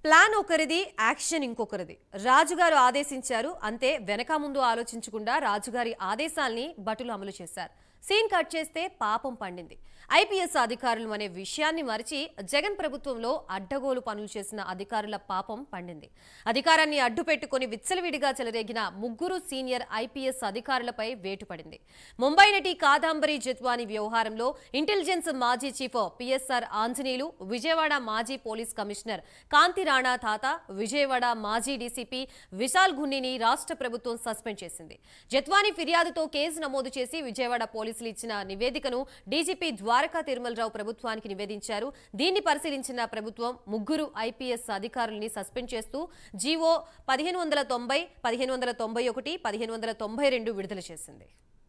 Plan ఒకరిది action ఇంకొకరిది రాజుగారు ఆదేశించారు అంతే వెనక ముందు ఆలోచించకుండా రాజుగారి ఆదేశాల్ని భటులు అమలు చేశారు సీన్ కట్ చేస్తే పాపం పండింది ఐపీఎస్ అధికారులు అనే విషయాన్ని మరిచి జగన్ ప్రభుత్వంలో అడ్డగోలు పనులు చేసిన అధికారుల పాపం పండింది అధికారాన్ని అడ్డు పెట్టుకుని విచ్చలవిడిగా చెలరేగిన ముగ్గురు సీనియర్ ఐపీఎస్ అధికారులపై వేటు పడింది ముంబై నటి కాదాంబరి జత్వాని వ్యవహారంలో ఇంటెలిజెన్స్ మాజీ చీఫ్ పిఎస్ఆర్ ఆంజనేయులు విజయవాడ మాజీ పోలీస్ కమిషనర్ కాంతి రాణా తాత విజయవాడ మాజీ డీసీపీ విశాల్ గున్నిని రాష్ట్ర ప్రభుత్వం సస్పెండ్ చేసింది జత్వాని ఫిర్యాదుతో కేసు నమోదు చేసి విజయవాడ పోలీసులు ఇచ్చిన నివేదికను డీజీపీ ద్వారకా తిరుమలరావు ప్రభుత్వానికి నివేదించారు దీన్ని పరిశీలించిన ప్రభుత్వం ముగ్గురు ఐపీఎస్ అధికారుల్ని సస్పెండ్ చేస్తూ జీవో పదిహేను వందల తొంభై పదిహేను వందల తొంభై ఒకటి పదిహేను వందల తొంభై రెండు విడుదల చేసింది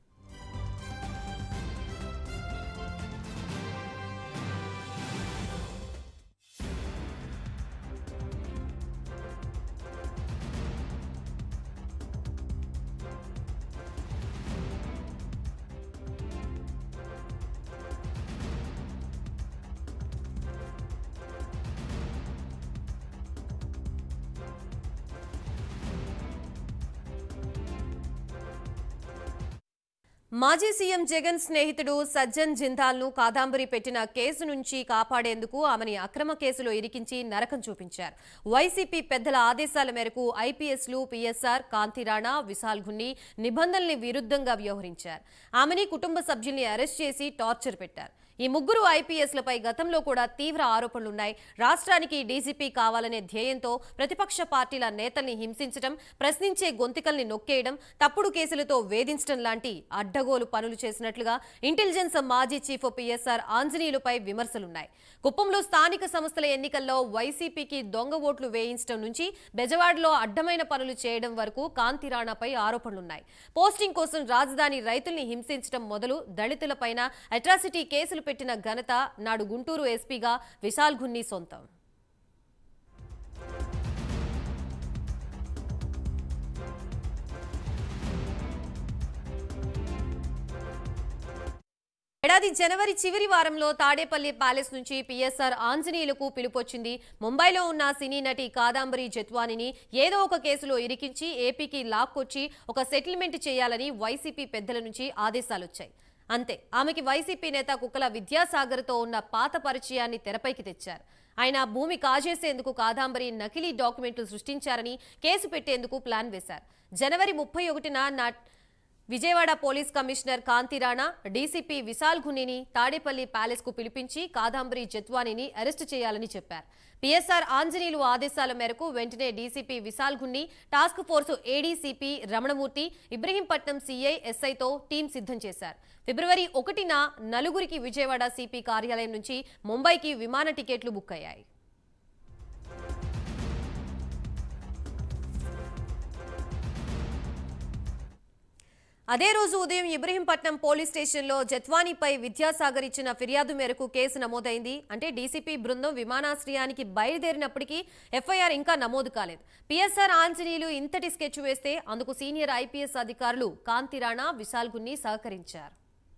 మాజీ సీఎం జగన్ స్నేహితుడు సజ్జన్ జిందాల్ను కాదాంబరి పెట్టిన కేసు నుంచి కాపాడేందుకు ఆమెని అక్రమ కేసులో ఇరికించి నరకం చూపించారు వైసీపీ పెద్దల ఆదేశాల మేరకు ఐపీఎస్లు పీఎస్ఆర్ కాంతిరాణా విశాల్ గున్ని నిబంధనల్ని విరుద్ధంగా వ్యవహరించారు ఆమెని కుటుంబ సభ్యుల్ని అరెస్ట్ చేసి టార్చర్ పెట్టారు ఈ ముగ్గురు ఐపీఎస్లపై గతంలో కూడా తీవ్ర ఆరోపణలున్నాయి రాష్ట్రానికి డీజీపీ కావాలనే ధ్యేయంతో ప్రతిపక్ష పార్టీల నేతల్ని హింసించడం ప్రశ్నించే గొంతికల్ని నొక్కేయడం తప్పుడు కేసులతో వేధించడం లాంటి అడ్డగోలు పనులు చేసినట్లుగా ఇంటెలిజెన్స్ మాజీ చీఫ్ పిఎస్ఆర్ ఆంజనేయులపై విమర్శలున్నాయి కుప్పంలో స్థానిక సంస్థల ఎన్నికల్లో వైసీపీకి దొంగ ఓట్లు వేయించడం నుంచి బెజవాడలో అడ్డమైన పనులు చేయడం వరకు కాంతి రాణాపై ఆరోపణలున్నాయి పోస్టింగ్ కోసం రాజధాని రైతుల్ని హింసించడం మొదలు దళితులపైన అట్రాసిటీ కేసులు పెట్టిన ఘనత నాడు గుంటూరు ఎస్పీగా విశాల్ గున్ని సొంతం ఏడాది జనవరి చివరి వారంలో తాడేపల్లి ప్యాలెస్ నుంచి పిఎస్ఆర్ ఆంజనేయులకు పిలుపొచ్చింది ముంబైలో ఉన్న సినీ నటి కాదాంబరి జత్వానిని ఏదో ఒక కేసులో ఇరికించి ఏపీకి లాక్కొచ్చి ఒక సెటిల్మెంట్ చేయాలని వైసీపీ పెద్దల నుంచి ఆదేశాలొచ్చాయి అంతే ఆమెకి వైసీపీ నేత కుక్కల విద్యాసాగర్తో ఉన్న పాత పరిచయాన్ని తెరపైకి తెచ్చారు ఆయన భూమి కాజేసేందుకు కాదాంబరి నకిలీ డాక్యుమెంట్లు సృష్టించారని కేసు పెట్టేందుకు ప్లాన్ వేశారు జనవరి ముప్పై ఒకటిన నా Vijayawada police commissioner Kanthi Rana DCP Vishal గునిని తాడేపల్లి ప్యాలెస్ కు పిలిపించి కాదాంబరి జత్వానిని అరెస్టు చేయాలని చెప్పారు పిఎస్ఆర్ ఆంజనేయులు ఆదేశాల మేరకు వెంటనే DCP Vishal Gunni task force ADCP Ramanamurthy Ibrahimpatnam CI ఎస్ఐతో టీం సిద్ధం చేశారు ఫిబ్రవరి ఒకటిన నలుగురికి విజయవాడ సిపి కార్యాలయం నుంచి ముంబైకి విమాన టికెట్లు బుక్ అయ్యాయి అదే రోజు ఉదయం ఇబ్రహీంపట్నం పోలీస్ స్టేషన్లో జత్వానీపై విద్యాసాగర్ ఇచ్చిన ఫిర్యాదు మేరకు కేసు నమోదైంది అంటే డీసీపీ బృందం విమానాశ్రయానికి బయలుదేరినప్పటికీ ఎఫ్ఐఆర్ ఇంకా నమోదు కాలేదు పిఎస్ఆర్ ఆంజనేయులు ఇంతటి స్కెచ్ వేస్తే అందుకు సీనియర్ ఐపీఎస్ అధికారులు కాంతి రాణా విశాల్ గున్ని సహకరించారు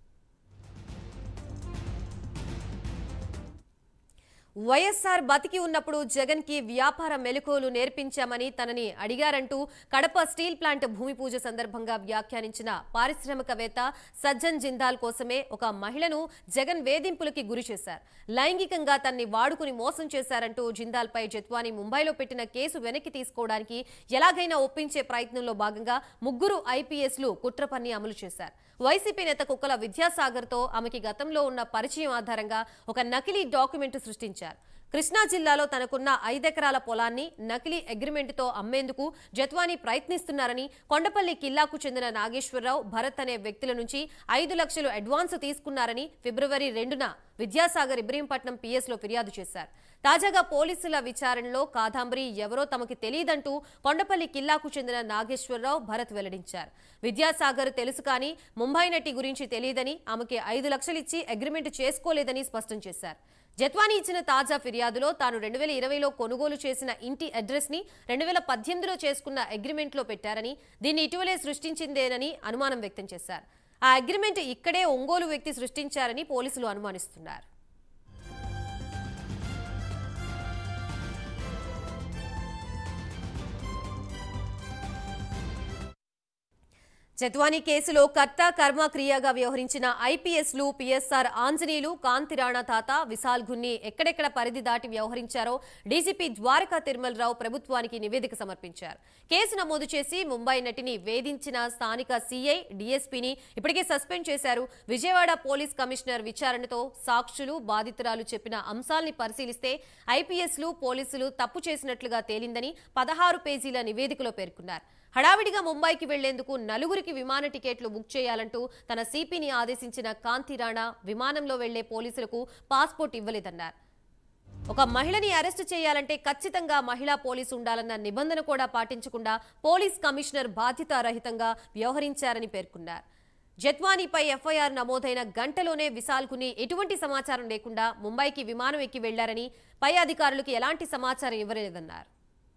వైఎస్ఆర్ బతికి ఉన్నప్పుడు జగన్ కి వ్యాపార మెలకువలు నేర్పించామని తనని అడిగారంటూ కడప స్టీల్ ప్లాంట్ భూమి పూజ సందర్భంగా వ్యాఖ్యానించిన పారిశ్రామికవేత్త సజ్జన్ జిందాల్ కోసమే ఒక మహిళను జగన్ వేధింపులకి గురి చేశారు లైంగికంగా తన్ని వాడుకుని మోసం చేశారంటూ జిందాల్ పై జత్వాని ముంబైలో పెట్టిన కేసు వెనక్కి తీసుకోవడానికి ఎలాగైనా ఒప్పించే ప్రయత్నంలో భాగంగా ముగ్గురు ఐపీఎస్లు కుట్ర పన్ని అమలు చేశారు వైసీపీ నేత కుక్కల విద్యాసాగర్తో ఆమెకి గతంలో ఉన్న పరిచయం ఆధారంగా ఒక నకిలీ డాక్యుమెంట్ సృష్టించారు కృష్ణా జిల్లాలో తనకున్న ఐదెకరాల పొలాన్ని నకిలీ అగ్రిమెంట్తో అమ్మేందుకు జత్వాని ప్రయత్నిస్తున్నారని కొండపల్లి కిల్లాకు చెందిన నాగేశ్వరరావు భరత్ అనే వ్యక్తుల నుంచి ఐదు లక్షలు అడ్వాన్స్ తీసుకున్నారని ఫిబ్రవరి రెండున విద్యాసాగర్ ఇబ్రహీంపట్నం పిఎస్లో ఫిర్యాదు చేశారు తాజాగా పోలీసుల విచారణలో కాదాంబరి ఎవరో తమకి తెలియదంటూ కొండపల్లి కిల్లాకు చెందిన నాగేశ్వరరావు భరత్ వెల్లడించారు విద్యాసాగర్ తెలుసు కానీ ముంబై నటి గురించి తెలియదని ఆమెకి ఐదు లక్షలిచ్చి అగ్రిమెంట్ చేసుకోలేదని స్పష్టం చేశారు జత్వానీ ఇచ్చిన తాజా ఫిర్యాదులో తాను రెండు వేల ఇరవైలో కొనుగోలు చేసిన ఇంటి అడ్రస్ ని రెండు వేల పద్దెనిమిదిలో చేసుకున్న అగ్రిమెంట్ లో పెట్టారని దీన్ని ఇటీవలే సృష్టించిందేనని అనుమానం వ్యక్తం చేశారు ఆ అగ్రిమెంట్ ఇక్కడే ఒంగోలు వ్యక్తి సృష్టించారని పోలీసులు అనుమానిస్తున్నారు జత్వానీ కేసులో కర్త కర్మ క్రియగా వ్యవహరించిన ఐపీఎస్లు పిఎస్ఆర్ ఆంజనేయులు కాంతిరాణా తాత విశాల్ గున్ని ఎక్కడెక్కడ పరిధి దాటి వ్యవహరించారో డీజీపీ ద్వారకా తిరుమలరావు ప్రభుత్వానికి నివేదిక సమర్పించారు కేసు నమోదు చేసి ముంబై నటిని వేధించిన స్థానిక సీఐ డీఎస్పీని ఇప్పటికే సస్పెండ్ చేశారు విజయవాడ పోలీస్ కమిషనర్ విచారణతో సాక్షులు బాధితురాలు చెప్పిన అంశాల్ని పరిశీలిస్తే ఐపీఎస్లు పోలీసులు తప్పు చేసినట్లుగా తేలిందని పదహారు పేజీల నివేదికలో పేర్కొన్నారు హడావిడిగా ముంబైకి వెళ్లేందుకు నలుగురికి విమాన టికెట్లు బుక్ చేయాలంటూ తన సిపిని ఆదేశించిన కాంతి రాణా విమానంలో వెళ్లే పోలీసులకు పాస్పోర్ట్ ఇవ్వలేదన్నారు ఒక మహిళని అరెస్టు చేయాలంటే ఖచ్చితంగా మహిళా పోలీసు ఉండాలన్న నిబంధన కూడా పాటించకుండా పోలీస్ కమిషనర్ బాధ్యతారహితంగా వ్యవహరించారని పేర్కొన్నారు జత్వానీపై ఎఫ్ఐఆర్ నమోదైన గంటలోనే విశాల్కుని ఎటువంటి సమాచారం లేకుండా ముంబైకి విమానం ఎక్కి వెళ్లారని పై అధికారులకు ఎలాంటి సమాచారం ఇవ్వలేదన్నారు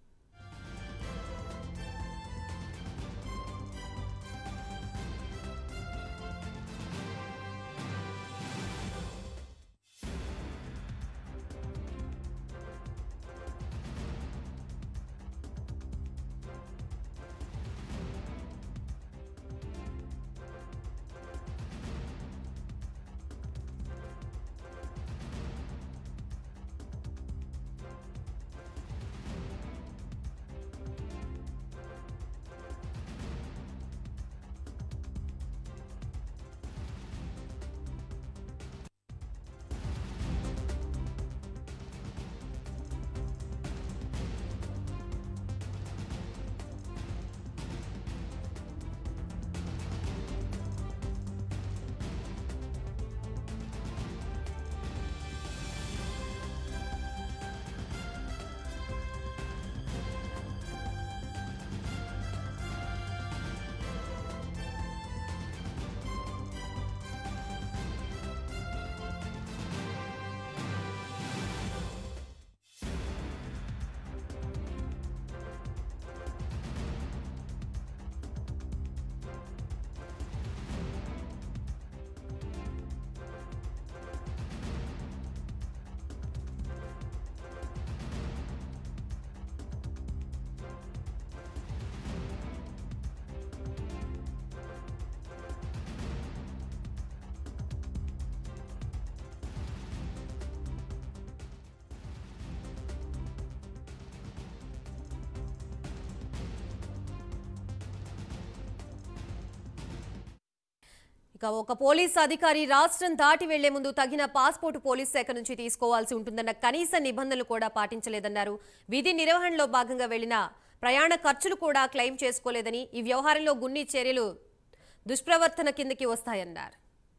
ఇక ఒక పోలీస్ అధికారి రాష్ట్రం దాటి వెళ్లే ముందు తగిన పాస్పోర్ట్ పోలీస్ శాఖ నుంచి తీసుకోవాల్సి ఉంటుందన్న కనీస నిబంధనలు కూడా పాటించలేదన్నారు విధి నిర్వహణలో భాగంగా వెళ్లిన ప్రయాణ ఖర్చులు కూడా క్లెయిమ్ చేసుకోలేదని ఈ వ్యవహారంలో గున్ని చర్యలు దుష్ప్రవర్తన కిందకి వస్తాయన్నారు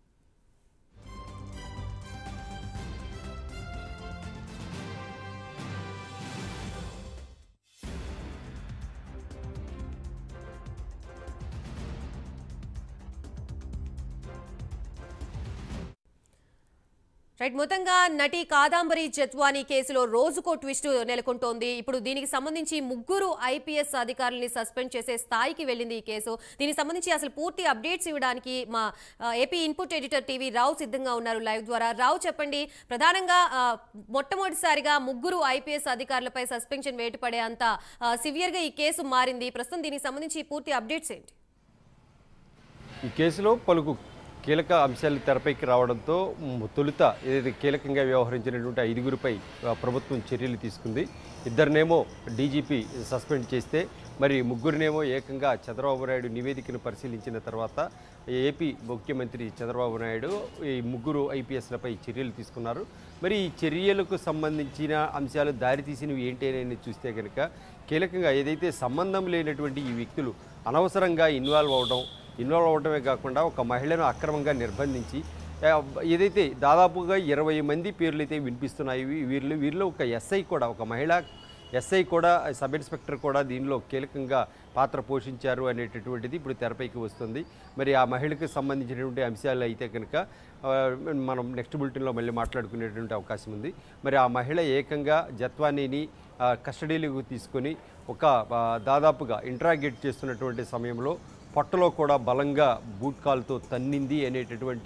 రైట్ మొత్తంగా నటి కాదాంబరి జత్వానీ కేసులో రోజుకో ట్విస్ట్ నెలకొంటోంది ఇప్పుడు దీనికి సంబంధించి ముగ్గురు ఐపీఎస్ అధికారుల్ని సస్పెండ్ చేసే స్థాయికి వెళ్ళింది ఈ కేసు దీనికి సంబంధించి అసలు పూర్తి అప్డేట్స్ ఇవ్వడానికి మా ఆ, AP input editor TV Rao సిద్ధంగా ఉన్నారు లైవ్ ద్వారా రావు చెప్పండి ప్రధానంగా ఆ, మొట్టమొదటిసారిగా ముగ్గురు ఐపీఎస్ అధికారులపై సస్పెన్షన్ వేటుపడే అంత సివియర్ గా ఈ కేసు మారింది ప్రస్తుతం దీనికి సంబంధించి పూర్తి అప్డేట్స్ ఏంటి ఈ కేసులో పలుకు కీలక అంశాలు తెరపైకి రావడంతో మ్, తొలుత ఏదైతే కీలకంగా వ్యవహరించినటువంటి ఐదుగురిపై ఆ, ప్రభుత్వం చర్యలు తీసుకుంది ఇద్దరినేమో డీజీపీ సస్పెండ్ చేస్తే మరి ముగ్గురినేమో ఏకంగా చంద్రబాబు నాయుడు నివేదికను పరిశీలించిన తర్వాత ఏపీ ముఖ్యమంత్రి చంద్రబాబు నాయుడు ఈ ముగ్గురు ఐపీఎస్లపై చర్యలు తీసుకున్నారు మరి ఈ చర్యలకు సంబంధించిన అంశాలు దారితీసినవి ఏంటి అని చూస్తే కనుక కీలకంగా ఏదైతే సంబంధం లేనటువంటి ఈ వ్యక్తులు అనవసరంగా ఇన్వాల్వ్ అవడం ఇన్వాల్వ్ అవడమే కాకుండా ఒక మహిళను అక్రమంగా నిర్బంధించి ఆ, ఏదైతే దాదాపుగా ఇరవై మంది పేర్లు అయితే వినిపిస్తున్నాయి వీ- వీరిలో వీరిలో ఒక ఎస్ఐ కూడా ఒక మహిళ ఎస్ఐ కూడా సబ్ ఇన్స్పెక్టర్ కూడా దీనిలో కీలకంగా పాత్ర పోషించారు అనేటటువంటిది ఇప్పుడు తెరపైకి వస్తుంది మరి ఆ మహిళకు సంబంధించినటువంటి అంశాలు అయితే కనుక ఆ, మనం నెక్స్ట్ బులెటిన్లో మళ్ళీ మాట్లాడుకునేటువంటి అవకాశం ఉంది మరి ఆ మహిళ ఏకంగా జత్వానీని ఆ, కస్టడీలోకి తీసుకొని ఒక ఆ, దాదాపుగా ఇంట్రాగేట్ చేస్తున్నటువంటి సమయంలో పొట్టలో కూడా బలంగా బూట్ కాల్తో తన్నింది అనేటటువంటి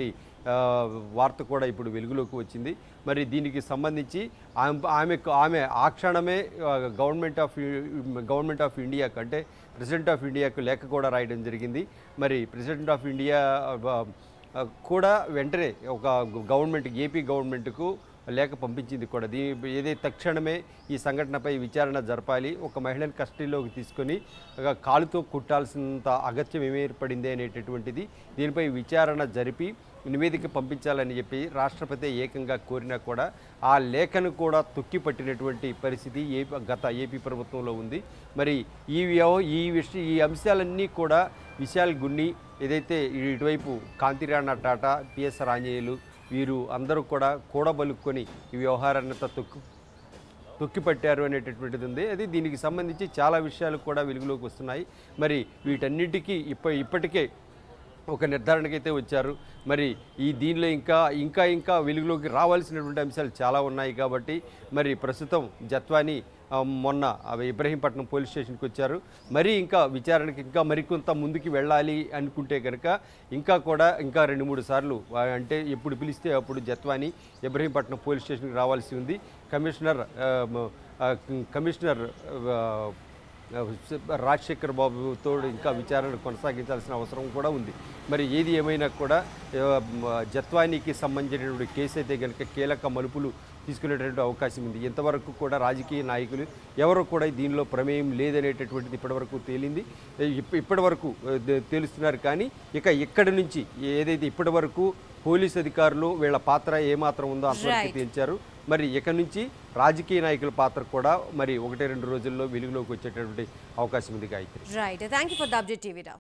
ఆ, వార్త కూడా ఇప్పుడు వెలుగులోకి వచ్చింది మరి దీనికి సంబంధించి ఆమె ఆమెకు ఆమె ఆ క్షణమే ఆ, government of government of India కంటే ప్రెసిడెంట్ ఆఫ్ ఇండియాకు లేఖ కూడా రాయడం జరిగింది మరి ప్రెసిడెంట్ ఆఫ్ ఇండియా ఆ, ఆ, కూడా వెంటనే ఒక గవర్నమెంట్ ఏపీ గవర్నమెంట్కు లేఖ పంపించింది కూడా దీని ఏదైతే తక్షణమే ఈ సంఘటనపై విచారణ జరపాలి ఒక మహిళను కస్టడీలోకి తీసుకొని ఒక కాలుతో కుట్టాల్సినంత అగత్యం ఏమి ఏర్పడింది అనేటటువంటిది దీనిపై విచారణ జరిపి నివేదిక పంపించాలని చెప్పి రాష్ట్రపతి ఏకంగా కోరినా కూడా ఆ లేఖను కూడా తొక్కి పట్టినటువంటి పరిస్థితి ఏపీ గత ఏపీ ప్రభుత్వంలో ఉంది మరి ఈ వ్యవ ఈ విషయ ఈ అంశాలన్నీ కూడా విశాల్ గున్ని ఏదైతే ఇటువైపు కాంతిరాణ టాటా పిఎస్ఆర్ ఆంజనేయులు వీరు అందరూ కూడా కూడబలుక్కొని ఈ వ్యవహారాన్ని అంతా తొక్కు తొక్కిపట్టారు అనేటటువంటిది ఉంది అది దీనికి సంబంధించి చాలా విషయాలు కూడా వెలుగులోకి వస్తున్నాయి మరి వీటన్నిటికీ ఇప్ప ఇప్పటికే ఒక నిర్ధారణకైతే వచ్చారు మరి ఈ దీనిలో ఇంకా ఇంకా ఇంకా వెలుగులోకి రావాల్సినటువంటి అంశాలు చాలా ఉన్నాయి కాబట్టి మరి ప్రస్తుతం జత్వాని ఆ, మొన్న అవి ఇబ్రహీంపట్నం పోలీస్ స్టేషన్కి వచ్చారు మరి ఇంకా విచారణకి ఇంకా మరికొంత ముందుకు వెళ్ళాలి అనుకుంటే కనుక ఇంకా కూడా ఇంకా రెండు మూడు సార్లు ఆ, అంటే ఎప్పుడు పిలిస్తే అప్పుడు జత్వాని ఇబ్రహీంపట్నం పోలీస్ స్టేషన్కి రావాల్సి ఉంది కమిషనర్ ఆ, మ- ఆ, కమిషనర్ ఆ, రాజశేఖర్ బాబుతో ఇంకా విచారణ కొనసాగించాల్సిన అవసరం కూడా ఉంది మరి ఏది ఏమైనా కూడా ఆ, మ- జత్వానీకి సంబంధించినటువంటి కేసు అయితే కనుక కీలక మలుపులు తీసుకునేటువంటి అవకాశం ఉంది ఇంతవరకు కూడా రాజకీయ నాయకులు ఎవరు కూడా దీనిలో ప్రమేయం లేదనేటటువంటిది ఇప్పటివరకు తేలింది ఇప్ప- ఇప్పటివరకు ఆ, దే- తేలుస్తున్నారు కానీ ఇక ఇక్కడి నుంచి ఏదైతే ఇప్పటివరకు పోలీస్ అధికారులు వీళ్ళ పాత్ర ఏమాత్రం ఉందో అంతవరకు Right. తేల్చారు మరి ఇక నుంచి రాజకీయ నాయకుల పాత్ర కూడా మరి ఒకటి రెండు రోజుల్లో వెలుగులోకి వచ్చేటటువంటి అవకాశం ఉంది Gayathri right thank you for the update TV